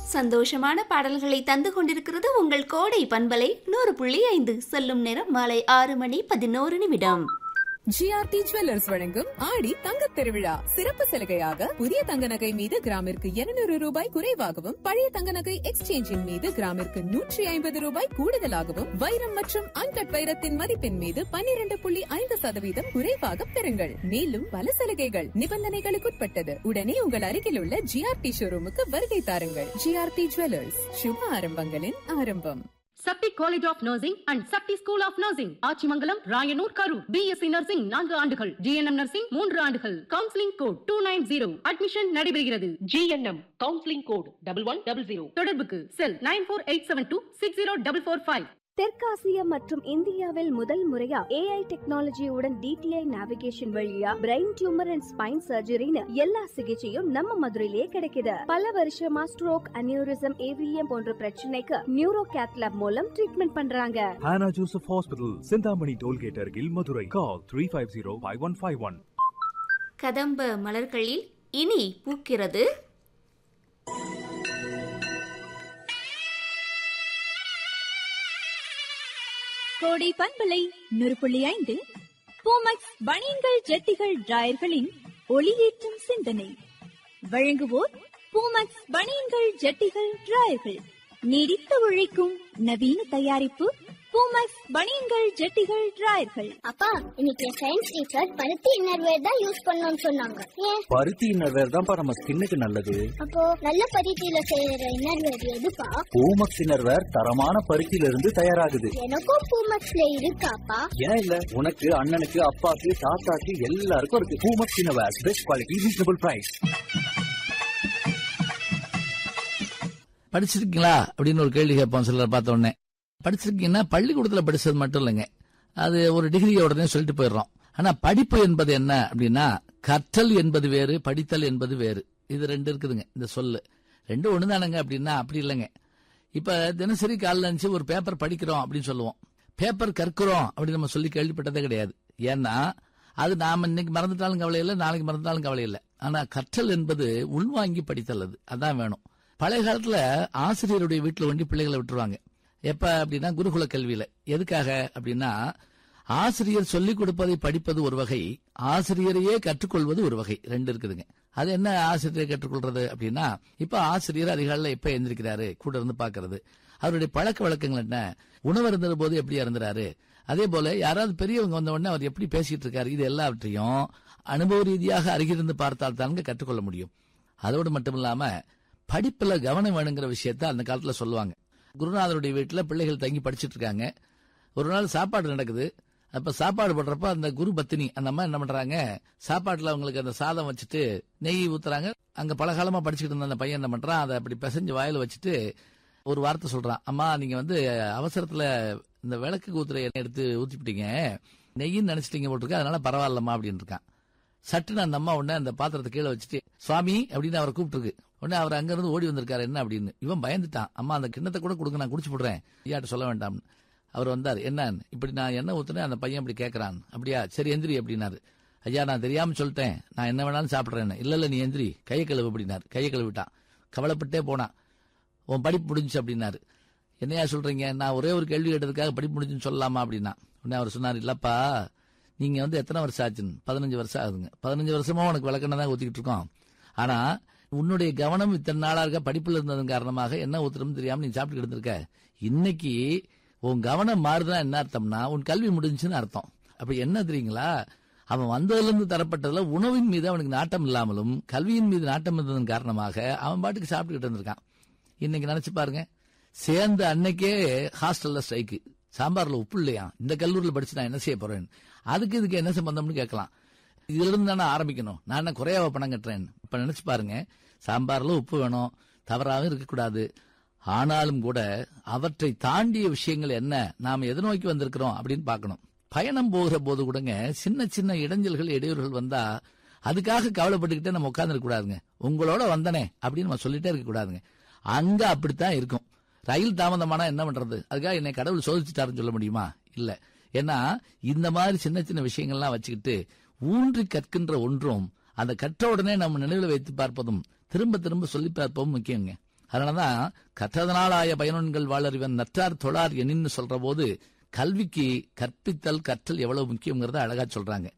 சந்தோஷமான பாடல்களை தந்து கொண்டிருக்கிறது உங்கள் கோடை பண்பலை நூறு புள்ளி ஐந்து செல்லும் நேரம் மாலை ஆறு மணி பதினோரு நிமிடம் ஜிஆர்டி ஜுவல்லர்ஸ் வழங்கும் ஆடி தங்கத் திருவிழா சிறப்பு சலுகையாக புதிய தங்க நகை மீது கிராமிற்கு 200 ரூபாய் குறைவாகவும் பழைய தங்க நகை எக்ஸ்சேஞ்சின் மீது கிராமிற்கு நூற்றி ஐம்பது ரூபாய் கூடுதலாகவும் வைரம் மற்றும் அன்கட் வைரத்தின் மதிப்பின் மீது 12.5% புள்ளி ஐந்து சதவீதம் குறைவாக பெறுங்கள் மேலும் பல சலுகைகள் நிபந்தனைகளுக்குட்பட்டது உடனே உங்கள் அருகில் உள்ள ஜிஆர்டி ஷோரூமுக்கு வருகை தாருங்கள் ஜிஆர்டி ஜுவல்லர்ஸ் சுப ஆரம்பங்களின் ஆரம்பம் Shakti college of nursing and Shakti school of nursing Achimangalam Rayanur Karur BSc nursing நான்கு ஆண்டுகள் ஜிஎன்எம் நர்சிங் மூன்று ஆண்டுகள் counselling code two nine zero admission நடைபெறுகிறது GNM counselling code double one double zero தொடர்புக்கு cell nine four eight seven two six zero double four five தெற்காசிய மற்றும் இந்தியாவில் முதல் முறையா ஏஐ டெக்னாலஜியுடன் டிடிஐ நேவிகேஷன் வழியா பிரெயின் டியூமர் அண்ட் ஸ்பைன் சர்ஜரின்னு எல்லா சிகிச்சையும் நம்ம மதுரையிலே கிடைக்குது பல வருஷமா ஸ்ட்ரோக் அனியூரிசம் ஏவிஎம் போன்ற பிரச்சனைக்கு நியூரோ கேத்லாப் மூலம் ட்ரீட்மெண்ட் பண்றாங்க Hannah Joseph Hospital, Sindhamani Tollgate Argil, Madurai. Call 350-5151. கதம்ப மலர்களில் இனி பூக்கிறது கோடை பண்பலை நூறு புள்ளி ஐந்து பூமக்ஸ் பனியன்கள் ஜெட்டிகள் டிராயர்களின் ஒளியேற்றும் சிந்தனை வழங்குவோர் பூமக்ஸ் பனியன்கள் ஜெட்டிகள் டிராயர்கள் நீடித்து உழைக்கும் நவீன தயாரிப்பு பூமக்ஸ் பனியன்கள் ஜெட்டிகள் டிராயர்கள் அப்பா இன்னைக்கு சயின்ஸ் டீச்சர் பருத்தி இன்னர்வேர் தான் யூஸ் பண்ணணும்னு சொன்னாங்க ஏன் பருத்தி இன்னர்வேர் தான்ப்பா நம்ம ஸ்கின்னுக்கு நல்லது அப்போ நல்ல பருத்தியில செய்யற இன்னர்வேர் எதுப்பா பூமக்ஸ் இன்னர்வேர் தரமான பருத்தியில இருந்து தயாராகுது எனக்கும் பூமக்ஸ்ல இருக்காப்பா ஏன் இல்ல உனக்கு அண்ணனுக்கு அப்பாக்கு தாத்தாக்கு எல்லாருக்கும் இருக்கு Poomex innerwear best quality reasonable price படிச்சிருக்கீங்களா அப்படின்னு ஒரு கேள்வி கேட்போம் சிலர் பார்த்த உடனே படிச்சிருக்கீங்கன்னா பள்ளிக்கூடத்துல படிச்சது மட்டும் இல்லைங்க அது ஒரு டிகிரியை உடனே சொல்லிட்டு போயிடுறோம் ஆனா படிப்பு என்பது என்ன அப்படின்னா கற்றல் என்பது வேறு படித்தல் என்பது வேறு இது ரெண்டு இருக்குதுங்க இந்த சொல்லு ரெண்டும் ஒண்ணுதானங்க அப்படின்னா அப்படி இல்லைங்க இப்ப தினசரி காலைல இருந்துச்சு ஒரு பேப்பர் படிக்கிறோம் அப்படின்னு சொல்லுவோம் பேப்பர் கற்கிறோம் அப்படின்னு நம்ம சொல்லி கேள்விப்பட்டதே கிடையாது ஏன்னா அது நாம இன்னைக்கு மறந்துட்டாலும் கவலை இல்லை நாளைக்கு மறந்துட்டாலும் கவலை இல்லை ஆனா கற்றல் என்பது உள்வாங்கி படித்தல் அது அதான் வேணும் பழைய காலத்துல ஆசிரியருடைய வீட்டுல ஒண்டி பிள்ளைகளை விட்டுருவாங்க எப்ப அப்படின்னா குருகுல கல்வியில எதுக்காக அப்படின்னா ஆசிரியர் சொல்லிக் கொடுப்பதை படிப்பது ஒரு வகை ஆசிரியரையே கற்றுக்கொள்வது ஒரு வகை ரெண்டு இருக்குதுங்க அது என்ன ஆசிரியரை கற்றுக்கொள்றது அப்படின்னா இப்ப ஆசிரியர் அதிகாலையில எப்ப எந்திரிக்கிறாரு கூட இருந்து பாக்குறது அவருடைய பழக்க வழக்கங்கள் என்ன உணவு இருந்தது போது எப்படி இறந்துறாரு அதே போல யாராவது பெரியவங்க வந்த உடனே அவர் எப்படி பேசிட்டு இருக்காரு இது எல்லாவற்றையும் அனுபவ ரீதியாக அருகிருந்து பார்த்தால் தாங்க கற்றுக்கொள்ள முடியும் அதோடு மட்டும் இல்லாம படிப்புல கவனம் வேணுங்கிற விஷயத்த அந்த காலத்துல சொல்லுவாங்க குருநாதருடைய வீட்டுல பிள்ளைகள் தங்கி படிச்சிட்டு இருக்காங்க ஒரு நாள் சாப்பாடு நடக்குது அப்ப சாப்பாடு போடுறப்ப அந்த குரு பத்தினி அந்த அம்மா என்ன பண்றாங்க சாப்பாட்டுல அவங்களுக்கு அந்த சாதம் வச்சுட்டு நெய் ஊத்துறாங்க அங்க பலகாலமா படிச்சுட்டு இருந்த அந்த பையன் என்ன பண்றான் அதை அப்படி பிசைஞ்சு வாயில வச்சுட்டு ஒரு வார்த்தை சொல்றான் அம்மா நீங்க வந்து அவசரத்துல இந்த விளக்கு ஊத்துற எண்ணெய் எடுத்து ஊத்திப்பிட்டீங்க நெய்ன்னு நினைச்சிட்டீங்க போட்டிருக்க அதனால பரவாயில்லம்மா அப்படின்னு இருக்கான் சட்டுன்னு அந்த அம்மா உடனே அந்த பாத்திரத்தை கீழே வச்சுட்டு சுவாமி அப்படின்னு அவரை கூப்பிட்டுருக்கு உடனே அவர் அங்க இருந்து ஓடி வந்திருக்காரு என்ன அப்படின்னு இவன் பயந்துட்டான் அம்மா அந்த கிண்ணத்தை கூட கொடுங்க நான் குடிச்சு போடுறேன் ஐயாட்ட சொல்ல வேண்டாம்னு அவர் வந்தார் என்னன்னு இப்படி நான் என்ன ஊத்துனேன் அந்த பையன் இப்படி கேட்கறான் அப்படியா சரி எந்திரி அப்படின்னாரு ஐயா நான் தெரியாம சொல்லிட்டேன் நான் என்ன வேணாலும் சாப்பிடுறேன் இல்ல இல்ல நீ எந்திரி கையை கழுவு அப்படின்னாரு கையை கழுவிட்டான் கவலைப்பட்டே போனான் உன் படிப்பு முடிஞ்சு அப்படின்னாரு என்னையா சொல்றீங்க நான் ஒரே ஒரு கேள்வி கேட்டதுக்காக படிப்பு முடிஞ்சுன்னு சொல்லலாமா அப்படின்னா உடனே அவர் சொன்னார் இல்லப்பா நீங்க வந்து எத்தனை வருஷம் ஆச்சுன்னு பதினஞ்சு வருஷம் ஆகுதுங்க பதினஞ்சு வருஷமா உனக்கு விளக்கணம் தான் ஊத்திக்கிட்டு இருக்கோம் ஆனா உன்னுடைய கவனம் இத்தனை நாளா இருக்க படிப்புல இருந்ததன் காரணமாக என்ன ஊத்துறோம்னு தெரியாம நீ சாப்பிட்டு இருந்திருக்க இன்னைக்கு உன் கவனம் மாறுதுன்னா என்ன அர்த்தம்னா உன் கல்வி முடிஞ்சுன்னு அர்த்தம் அப்ப என்ன தெரியுங்களா அவன் வந்ததுல இருந்து தரப்பட்டதுல உணவின் மீது அவனுக்கு நாட்டம் இல்லாமலும் கல்வியின் மீது நாட்டம் இருந்ததன் காரணமாக அவன் பாட்டுக்கு சாப்பிட்டுக்கிட்டு இருந்திருக்கான் இன்னைக்கு நினைச்சு பாருங்க சேர்ந்த அன்னைக்கே ஹாஸ்டல்ல ஸ்ட்ரைக்கு சாம்பார்ல உப்பு இல்லையா இந்த கல்லூரியில் படிச்சு நான் என்ன செய்ய போறேன் அதுக்கு இதுக்கு என்ன சம்பந்தம்னு கேட்கலாம் இதுல இருந்து தானே ஆரம்பிக்கணும் நான் என்ன குறையாவ பணம் கட்டுறேன் இப்ப நினைச்சு பாருங்க சாம்பார்ல உப்பு வேணும் தவறாகவும் இருக்கக்கூடாது ஆனாலும் கூட அவற்றை தாண்டிய விஷயங்கள் என்ன நாம் எதை நோக்கி வந்திருக்கிறோம் அப்படின்னு பார்க்கணும் பயணம் போகிற போது கூடங்க சின்ன சின்ன இடைஞ்சல்கள் இடையூறுகள் வந்தா அதுக்காக கவலைப்பட்டுக்கிட்டே நம்ம உட்கார்ந்துருக்க கூடாதுங்க உங்களோட வந்தனே அப்படின்னு நம்ம சொல்லிட்டே இருக்க கூடாதுங்க அங்க அப்படித்தான் இருக்கும் ரயில் தாமதமானா என்ன பண்றது அதுக்காக என்னை கடவுள் சோதிச்சுட்டாருன்னு சொல்ல முடியுமா இல்ல ஏன்னா இந்த மாதிரி சின்ன சின்ன விஷயங்கள்லாம் வச்சுக்கிட்டு ஊன்றி கற்கின்ற ஒன்றும் அந்த கற்ற உடனே நம்ம நினைவில் வைத்து பார்ப்பதும் திரும்ப திரும்ப சொல்லி பார்ப்பதும் முக்கியங்க அதனாலதான் கற்றதனால் ஆய பயனன்கள் வாழறிவன் நற்றார் தொழார் எனின்னு சொல்ற போது கல்விக்கு கற்பித்தல் கற்றல் எவ்வளவு முக்கியங்கிறத அழகா சொல்றாங்க